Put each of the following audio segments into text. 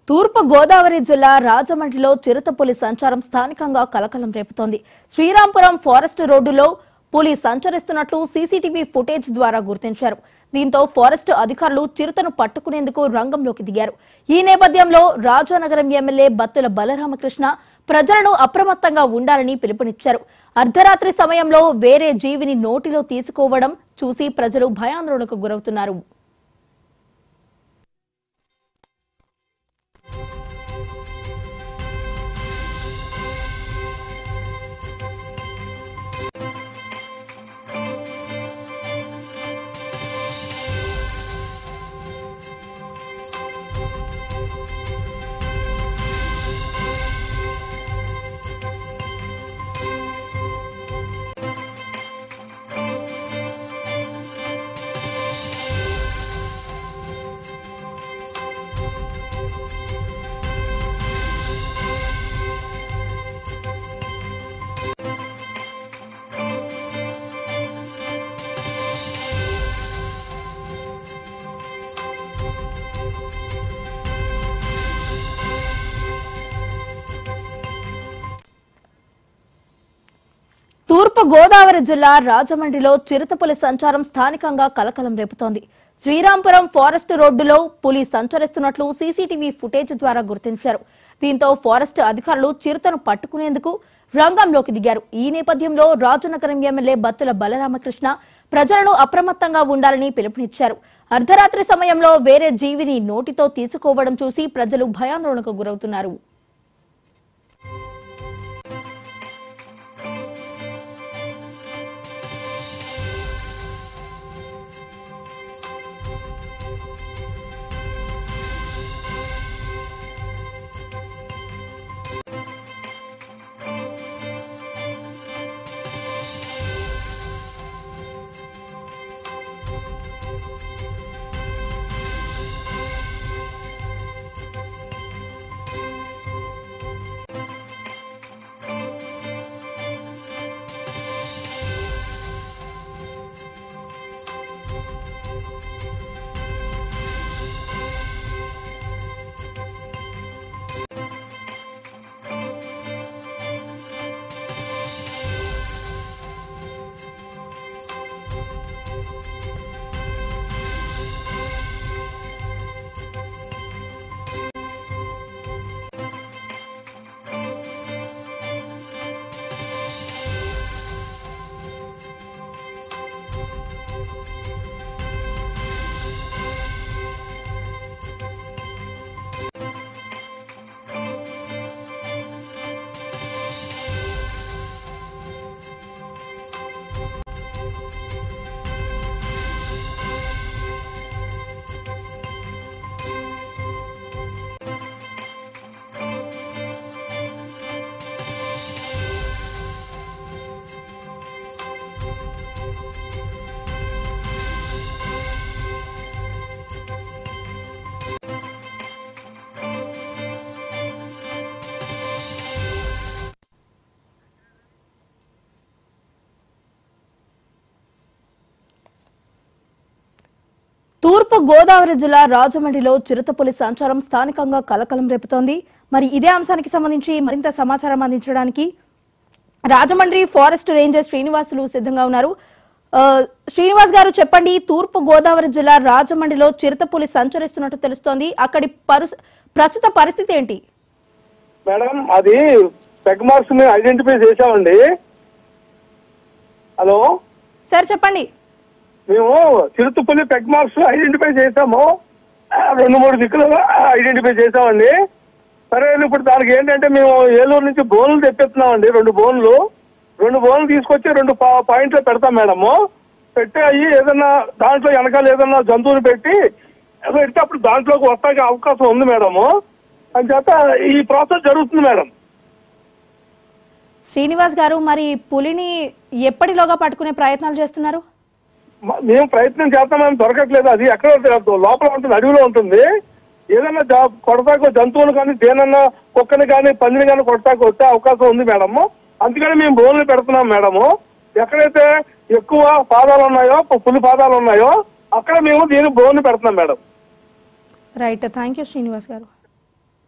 తూర్పు గోదావరి జిల్లా రాజమండ్రిలో చిరుతపులి సంచారం స్థానికంగా కలకలం రేపుతోంది శ్రీరాంపురం ఫారెస్ట్ రోడ్డులో పులి సంచరిస్తున్నట్లు సీసీటీవీ ఫుటేజ్ ద్వారా గుర్తించారు దీంతో ఫారెస్ట్ అధికారులు చిరుతను పట్టుకునేందుకు రంగంలోకి దిగారు ఈ నేపథ్యంలో రాజానగరం ఎమ్మెల్యే బత్తుల బలరామకృష్ణ ప్రజలను అప్రమత్తంగా ఉండాలని పిలుపునిచ్చారు అర్ధరాత్రి సమయంలో వేరే జీవిని నోటిలో తీసుకోవడం చూసి ప్రజలు భయాందోళనకు గురవుతున్నారు తూర్పు గోదావరి జిల్లా రాజమండ్రిలో చిరుతపులి సంచారం స్థానికంగా కలకలం రేపుతోంది శ్రీరాంపురం ఫారెస్ట్ రోడ్డులో పులి సంచరిస్తున్నట్లు సీసీటీవీ ఫుటేజ్ ద్వారా గుర్తించారు దీంతో ఫారెస్ట్ అధికారులు చిరుతను పట్టుకునేందుకు రంగంలోకి దిగారు ఈ నేపథ్యంలో రాజనగరం ఎమ్మెల్యే బత్తుల బలరామకృష్ణ ప్రజలను అప్రమత్తంగా ఉండాలని పిలుపునిచ్చారు అర్ధరాత్రి సమయంలో వేరే జీవిని నోటితో తీసుకోవడం చూసి ప్రజలు భయాందోళనకు గురవుతున్నారు తూర్పు గోదావరి జిల్లా రాజమండ్రిలో చిరుతపులి సంచారం స్థానికంగా కలకలం రేపుతోంది మరి ఇదే అంశానికి సంబంధించి మరింత సమాచారం అందించడానికి రాజమండ్రి ఫారెస్ట్ రేంజర్ శ్రీనివాసులు సిద్ధంగా ఉన్నారు ఆ, శ్రీనివాస్ గారు చెప్పండి తూర్పు గోదావరి జిల్లా రాజమండ్రిలో చిరుతపులి సంచరిస్తున్నట్టు తెలుస్తోంది అక్కడి పరుస్- ప్రస్తుత పరిస్థితి ఏంటి మేడం అది పెగ్ మార్క్స్ మేము ఐడెంటిఫై చేసామండి హలో సార్ చెప్పండి మేము చిరుతుపల్లి పెగ్ మార్క్స్ ఐడెంటిఫై చేసాము ఆ, రెండు మూడు దిక్కులు ఐడెంటిఫై చేసామండి సరే ఇప్పుడు దానికి ఏంటంటే మేము ఏలూరు నుంచి బోన్లు తెప్పిస్తున్నామండి రెండు బోన్లు రెండు బోన్లు తీసుకొచ్చి రెండు పా- పాయింట్లు పెడతాం మేడము పెట్టి అయ్యి ఏదన్నా దాంట్లో వెనకాల ఏదన్నా జంతువుని పెట్టి పెడితే అప్పుడు దాంట్లోకి వస్తానికి అవకాశం ఉంది మేడము అని చేత ఈ ప్రాసెస్ జరుగుతుంది మేడం శ్రీనివాస్ గారు మరి పులిని ఎప్పటిలోగా పట్టుకునే ప్రయత్నాలు చేస్తున్నారు మ- మేము ప్రయత్నం చేస్తాం మేము దొరకట్లేదు అది ఎక్కడ ఉంటుంది? లోపల ఉంటుంది అడవిలో ఉంటుంది ఏదైనా జా- కొడతాకు జంతువులు కానీ దేనన్నా కుక్కని కానీ పందిని కానీ కొడతాకు వచ్చే అవకాశం ఉంది మేడము అందుకని మేము బోన్లు పెడుతున్నాం మేడము ఎక్కడైతే ఎక్కువ పాదాలు ఉన్నాయో పు- పులి పాదాలు ఉన్నాయో అక్కడ మేము దీనికి బోన్లు పెడుతున్నాం madam right thank you Srinivas గారు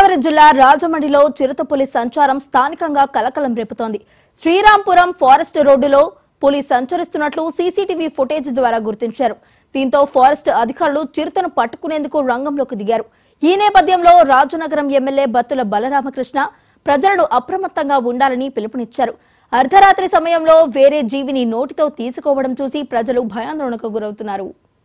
గోదావరి జిల్లా రాజమండ్రిలో చిరుతపులి సంచారం స్థానికంగా కలకలం రేపుతోంది శ్రీరాంపురం ఫారెస్ట్ రోడ్డులో పులి సంచరిస్తున్నట్లు సీసీటీవీ ఫుటేజ్ ద్వారా గుర్తించారు దీంతో ఫారెస్ట్ అధికారులు చిరుతను పట్టుకునేందుకు రంగంలోకి దిగారు ఈ నేపథ్యంలో రాజనగరం ఎమ్మెల్యే బత్తుల బలరామకృష్ణ ప్రజలను అప్రమత్తంగా ఉండాలని పిలుపునిచ్చారు అర్ధరాత్రి సమయంలో వేరే జీవిని నోటితో తీసుకోవడం చూసి ప్రజలు భయాందోళనకు గురవుతున్నారు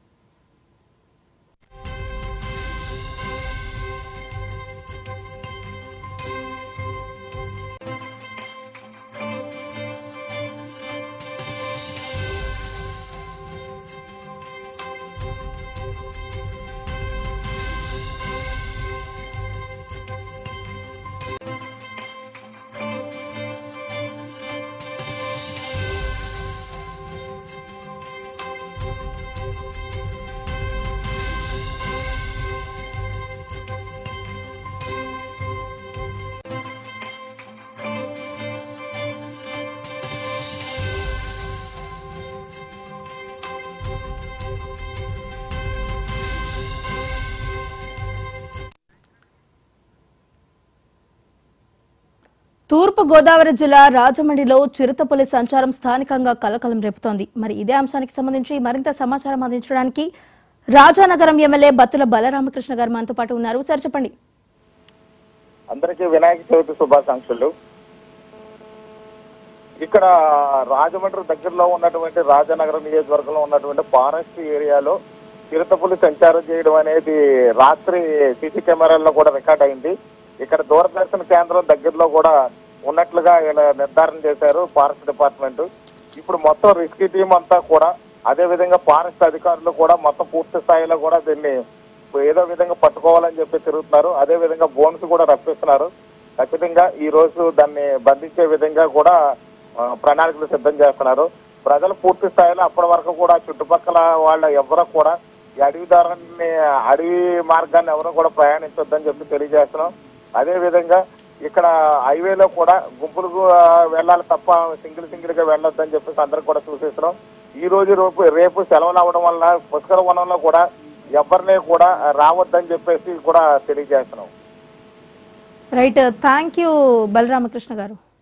తూర్పు గోదావరి జిల్లా రాజమండ్రిలో చిరుతపులి సంచారం స్థానికంగా కలకలం రేపుతోంది మరి ఇదే అంశానికి సంబంధించి మరింత సమాచారం అందించడానికి రాజానగరం ఎమ్మెల్యే బత్తుల బలరామకృష్ణ గారు మనతో పాటు ఉన్నారు సార్ చెప్పండి అందరికీ వినాయక చవితి శుభాకాంక్షలు ఇక్కడ రాజమండ్రి దగ్గరలో ఉన్నటువంటి రాజనగరం నియోజకవర్గంలో ఉన్నటువంటి ఫారెస్ట్ ఏరియాలో చిరుతపులి సంచారం చేయడం అనేది రాత్రి సీసీ కెమెరాల్లో కూడా రికార్డ్ అయింది ఇక్కడ దూరదర్శన్ కేంద్రం దగ్గరలో కూడా ఉన్నట్లుగా ఇలా నిర్ధారణ చేశారు ఫారెస్ట్ డిపార్ట్మెంట్ ఇప్పుడు మొత్తం రెస్క్యూ టీం అంతా కూడా అదే విధంగా ఫారెస్ట్ అధికారులు కూడా మొత్తం పూర్తి స్థాయిలో కూడా దీన్ని ఏదో విధంగా పట్టుకోవాలని చెప్పి తిరుగుతున్నారు అదే విధంగా బోన్స్ కూడా రప్పిస్తున్నారు ఖచ్చితంగా ఈ రోజు దాన్ని బంధించే విధంగా కూడా ఆ, ప్రణాళికలు సిద్ధం చేస్తున్నారు ప్రజలు పూర్తి స్థాయిలో అప్పటి వరకు కూడా చుట్టుపక్కల వాళ్ళ ఎవరు కూడా ఈ అడవి దారాన్ని అడవి మార్గాన్ని ఎవరు కూడా ప్రయాణించొద్దని చెప్పి తెలియజేస్తున్నాం అదే విధంగా ఇక్కడ హైవేలో కూడా గుంపులు వెళ్ళాలి తప్ప సింగిల్ సింగిల్ గా వెళ్ళొద్దని చెప్పేసి అందరికి కూడా సూచిస్తున్నాం ఈ రోజు రేపు రేపు సెలవులు అవడం వల్ల పుష్కర వనంలో కూడా ఎవరిని కూడా రావద్దని చెప్పేసి కూడా తెలియజేస్తున్నాం రైట్ థ్యాంక్ యూ బలరామకృష్ణ గారు